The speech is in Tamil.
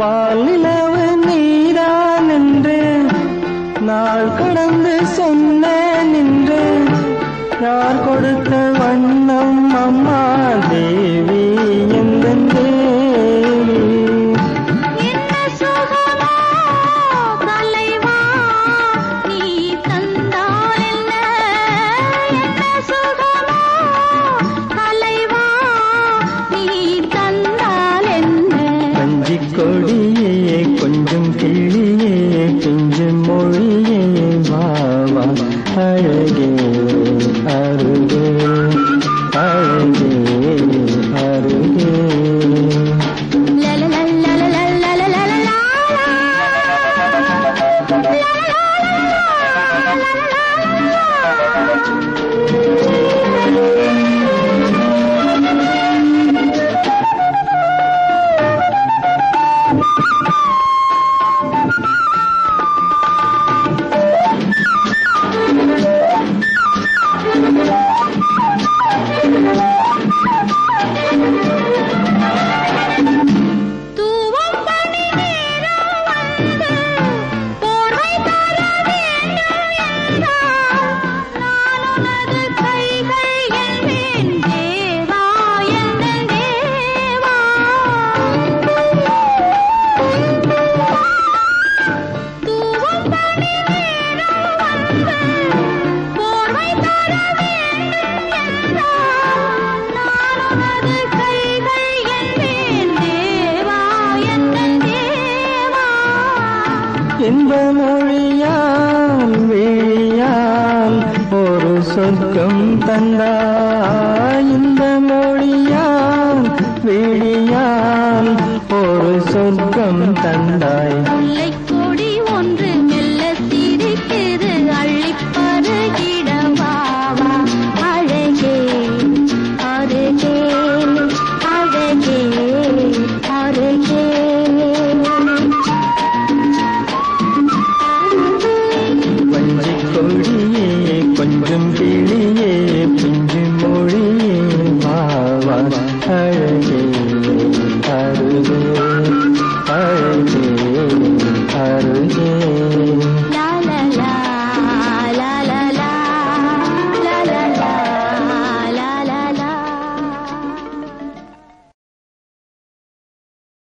பால் நிலவு நீதான் என்று நாள் கடந்து சொன்னேன் என்று யார் கொடுத்த வண்ணம் அம்மா தேவி எந்த தேவி என்ன சுகமோ தலைவா நீ தந்தால் என்ன என்ன சுகமோ தலைவா நீ தந்தால் என்ன கஞ்சி கொடியே கொஞ்சம் கிளியே கொஞ்சம் மொழியே பாவா அழகே அருகே அழகே அருகே தூவம் பனி நீரும் வந்து போர்வை தர வேண்டும் என்றால் நான் உனது கைகள் எல்வேன் தேவா எந்தன் தேவா தூவம் பனி நீரும் வந்து போர்வை தர வேண்டும் என்றால் நான் உனது கைகள் எல்வேன் தேவா எந்தன் தேவா இன்ப மொழியாம் விழியாம் ஒரு சொர்க்கம் தந்தாய் இந்த மொழியாம் விழியாம் ஒரு சொர்க்கம் தந்தாய் முல்லைக் கொடி ஒன்று மெல்ல சிரிக்குது அள்ளிப் பருகிட வா வா. அழகே அருகே அழகே அருகே வஞ்சி கொடியே கொஞ்சம் கிளியே பிஞ்சு மொழியே வா வா அழகே அருகே